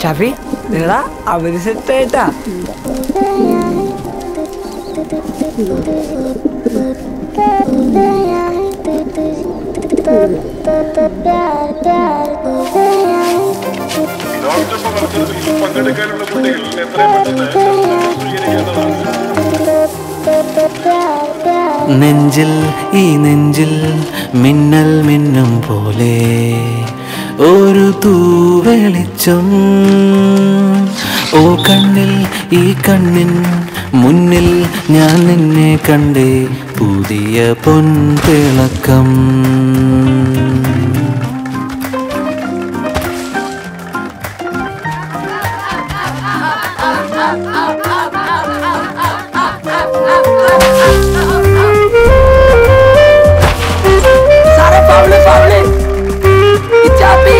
ഷാഫി എടാ അവര് സെറ്റായിട്ടാ ഡോക്ടർ പറഞ്ഞത് ഈ പങ്കെടുക്കാനുള്ള കുട്ടികൾ എത്രയും പെട്ടെന്ന് സ്വീകരിക്കേണ്ടതാണ് നെഞ്ചിൽ ഈ നെഞ്ചിൽ മിന്നൽ മിന്നും പോലെ ഒരു തൂവെളിച്ചം ഓ കണ്ണിൽ ഈ കണ്ണിൻ മുന്നിൽ ഞാൻ നിന്നെ കണ്ടേ പുതിയ പൊൻതിളക്കം സാറേ ഫൗള് ഫൗള് ഇച്ചാപ്പി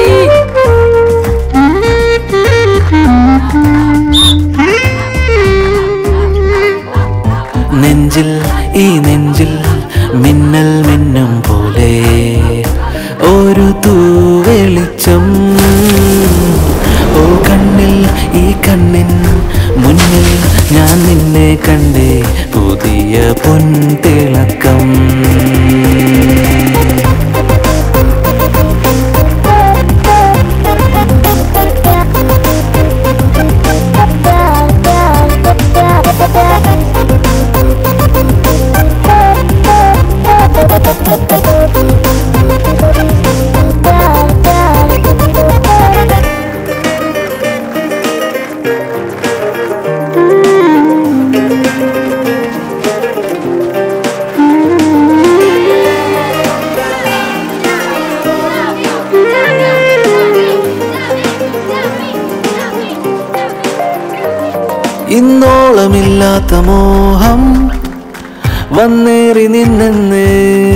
നെഞ്ചിൽ ഈ നെഞ്ചിൽ മിന്നൽ മിന്നും പോലെ ഒരു തൂവെളിച്ചം ഓ കണ്ണിൽ ഈ കണ്ണിൻ മുന്നിൽ ഞാൻ നിന്നെ കണ്ടേ പുതിയ പൊൻതിളക്കം ഇന്നോളമില്ലാത്ത മോഹം വന്നേറി നിന്നെന്ന്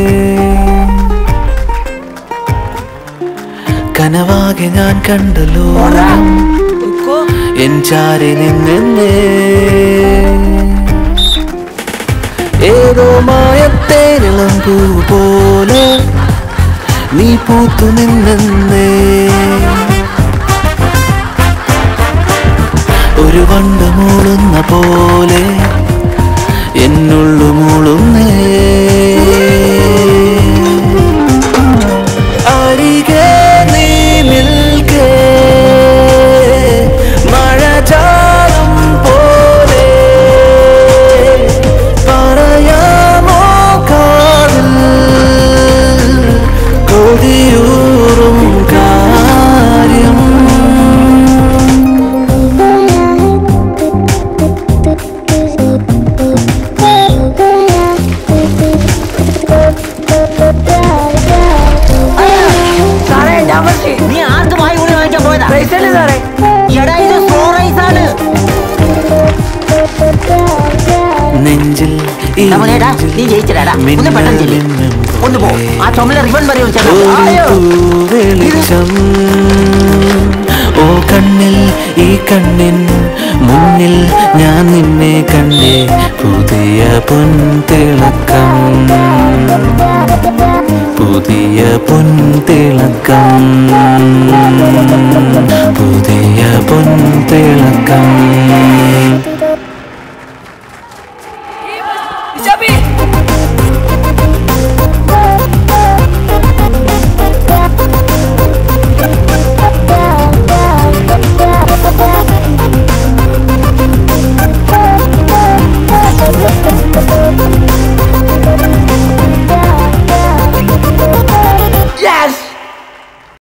കനവാകെ ഞാൻ കണ്ടല്ലോ എൻ ചാരി നിന്നെന്ന് ഏതോ മായത്തേരിളം പൂ പോലെ നീ പൂത്തു നിന്നെന്നേ ഒരു വണ്ട് മൂളുന്ന പോലെ എന്നുള്ളു മൂളുന്നേ അരികെ നീ നിൽക്കേ മഴ ചാറും പോലെ പറയാമോ കാതിൽ കൊതിയൂറും കാര്യം സാറേ ഞാൻ പറ്റി നീ ആർക്ക് വായി കൂടി വാങ്ങിക്കാൻ പോയതാ പൈസ അല്ലേ സാറേ എടാ ഇത് സ്ലോ റൈസ് ആണ് നെഞ്ചിൽ ഈ തവണേടാ നെഞ്ചിൽ നീ ജയിച്ചിടാ ഒന്ന് പെട്ടെന്ന് ചെല്ലി മിന്നൽ ഒന്ന് പോ ആ ചുമല റിബൺ വരെ വിളിച്ചാ ഒരു വെളിച്ചം ഓ കണ്ണിൽ ഈ കണ്ണിൻ മുന്നിൽ ഞാൻ നിന്നെ കണ്ടേ പുതിയ പൊൻതിളക്കം പുതിയ പൊൻതിളക്കം പുതിയ പൊൻതിളക്കം